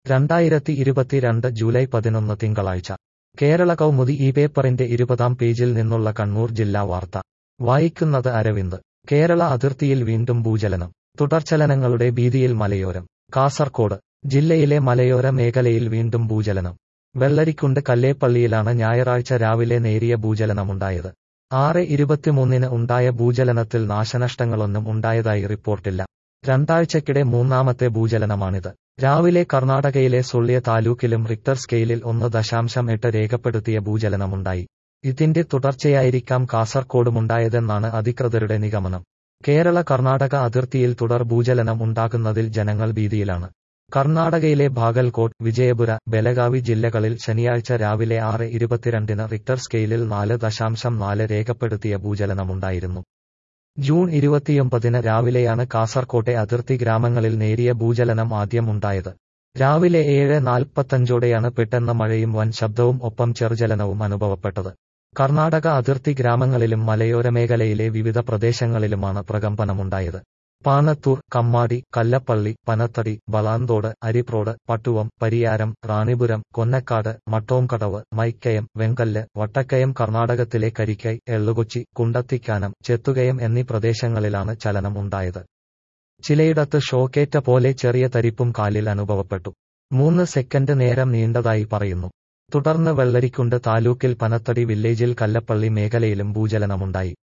രണ്ടായിരത്തി ഇരുപത്തിരണ്ട് ജൂലൈ പതിനൊന്ന് തിങ്കളാഴ്ച കേരള കൗമുദി ഈ പേപ്പറിന്റെ ഇരുപതാം പേജിൽ നിന്നുള്ള കണ്ണൂർ ജില്ലാ വാർത്ത വായിക്കുന്നത് അരവിന്ദ് കേരള അതിർത്തിയിൽ വീണ്ടും ഭൂചലനം തുടർചലനങ്ങളുടെ ഭീതിയിൽ മലയോരം കാസർകോട് ജില്ലയിലെ മലയോര മേഖലയിൽ വീണ്ടും ഭൂചലനം വെള്ളരിക്കുണ്ട് കല്ലേപ്പള്ളിയിലാണ് ഞായറാഴ്ച രാവിലെ നേരിയ ഭൂചലനമുണ്ടായത് ആറ് ഇരുപത്തിമൂന്നിന് ഉണ്ടായ ഭൂചലനത്തിൽ നാശനഷ്ടങ്ങളൊന്നും ഉണ്ടായതായി റിപ്പോർട്ടില്ല രണ്ടാഴ്ചക്കിടെ മൂന്നാമത്തെ ഭൂചലനമാണിത് രാവിലെ കർണാടകയിലെ സുള്ളിയ താലൂക്കിലും റിക്ടർ സ്കെയിലിൽ ഒന്ന് ദശാംശം എട്ട് രേഖപ്പെടുത്തിയ ഭൂചലനമുണ്ടായി ഇതിന്റെ തുടർച്ചയായിരിക്കാം കാസർകോടുമുണ്ടായതെന്നാണ് അധികൃതരുടെ നിഗമനം കേരള കർണാടക അതിർത്തിയിൽ തുടർ ഭൂചലനം ഉണ്ടാകുന്നതിൽ ജനങ്ങൾ ഭീതിയിലാണ് കർണാടകയിലെ ബാഗൽകോട്ട് വിജയപുര ബെലഗാവി ജില്ലകളിൽ ശനിയാഴ്ച രാവിലെ ആറ് ഇരുപത്തിരണ്ടിന് റിക്ടർ സ്കെയിലിൽ നാല് ദശാംശം നാല് രേഖപ്പെടുത്തിയ ഭൂചലനമുണ്ടായിരുന്നു ജൂൺ ഇരുപത്തിയൊമ്പതിന് രാവിലെയാണ് കാസർകോട്ടെ അതിർത്തി ഗ്രാമങ്ങളിൽ നേരിയ ഭൂചലനം ആദ്യം ഉണ്ടായത് രാവിലെ ഏഴ് നാൽപ്പത്തഞ്ചോടെയാണ് പെട്ടെന്ന് മഴയും വൻ ശബ്ദവും ഒപ്പം ചെറുചലനവും അനുഭവപ്പെട്ടത് കർണാടക അതിർത്തി ഗ്രാമങ്ങളിലും മലയോര മേഖലയിലെ വിവിധ പ്രദേശങ്ങളിലുമാണ് പ്രകമ്പനമുണ്ടായത് പാണത്തൂർ കമ്മാടി കല്ലപ്പള്ളി പനത്തടി ബളാന്തോട് അരിപ്രോഡ് പട്ടുവം പരിയാരം റാണിപുരം കൊന്നക്കാട് മട്ടോംകടവ് മൈക്കയം വെങ്കല്ല് വട്ടക്കയം കർണാടകത്തിലെ കരിക്കൈ എള്ളുകൊച്ചി കുണ്ടത്തിക്കാനം ചെത്തുകയം എന്നീ പ്രദേശങ്ങളിലാണ് ചലനം ഉണ്ടായത് ചിലയിടത്ത് ഷോക്കേറ്റ പോലെ ചെറിയ തരിപ്പും കാലിൽ അനുഭവപ്പെട്ടു മൂന്ന് സെക്കൻഡ് നേരം നീണ്ടതായി പറയുന്നു തുടർന്ന് വെള്ളരിക്കുണ്ട് താലൂക്കിൽ പനത്തടി വില്ലേജിൽ കല്ലപ്പള്ളി മേഖലയിലും ഭൂചലനമുണ്ടായി